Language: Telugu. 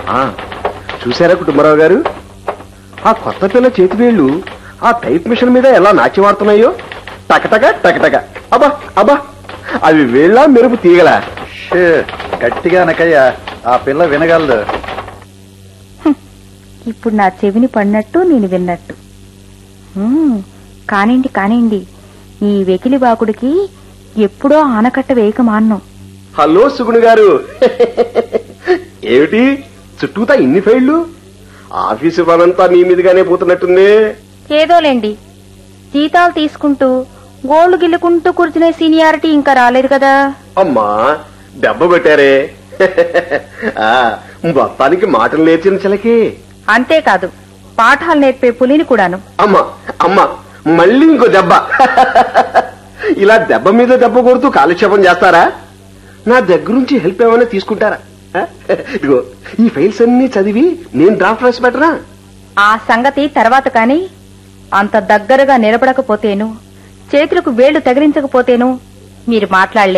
ఆ, చూసారా కుటుంబరావు గారు ఆ కొత్త పిల్ల చేతి వేళ్ళు ఆ టైప్ మిషన్ మీద ఎలా నాట్యమాడుతున్నాయో టకటక టకటక అబ్బా అబ్బా అవి వేళ్ళ మెరుపు తీగలా షే, గట్టిగా అనకయ్యా ఆ పిల్ల వినగలదు ఇప్పుడు నా చెవిని పడినట్టు నేను విన్నట్టు హ్మ్, కానిండి కానిండి ఈ వెకిలి బాకుడికి ఎప్పుడో ఆనకట్ట వేయక మాన్నం హలో సుగుణు గారు ఏమిటి చుట్టూతా ఇన్ని ఫైళ్లు ఆఫీసు పనంతా మీ మీదుగానే పోతున్నట్టుంది ఏదోలేండి జీతాలు తీసుకుంటూ గోళ్లు గిల్లుకుంటూ కూర్చునే సీనియారిటీ ఇంకా రాలేదు కదా అమ్మా దెబ్బ కొట్టారే ఆ, మొత్తానికి మాటలు నేర్చిన చిలకే అంతేకాదు పాఠాలు నేర్పే పులిని కూడాను అమ్మా అమ్మా మళ్ళీ ఇంకో దెబ్బ ఇలా దెబ్బ మీద దెబ్బ కొడుతూ కాలక్షేపం చేస్తారా నా దగ్గరుంచి హెల్ప్ ఏమైనా తీసుకుంటారా ఆ? ఇదిగో ఈ ఫైల్స్ అన్ని చదివి నేను డ్రాఫ్ట్ రాసి పెట్టరా ఆ సంగతి తర్వాత కాని అంత దగ్గరగా నిలబడకపోతేను చేతులకు వేళ్లు తగిలించకపోతేను మీరు మాట్లాడలే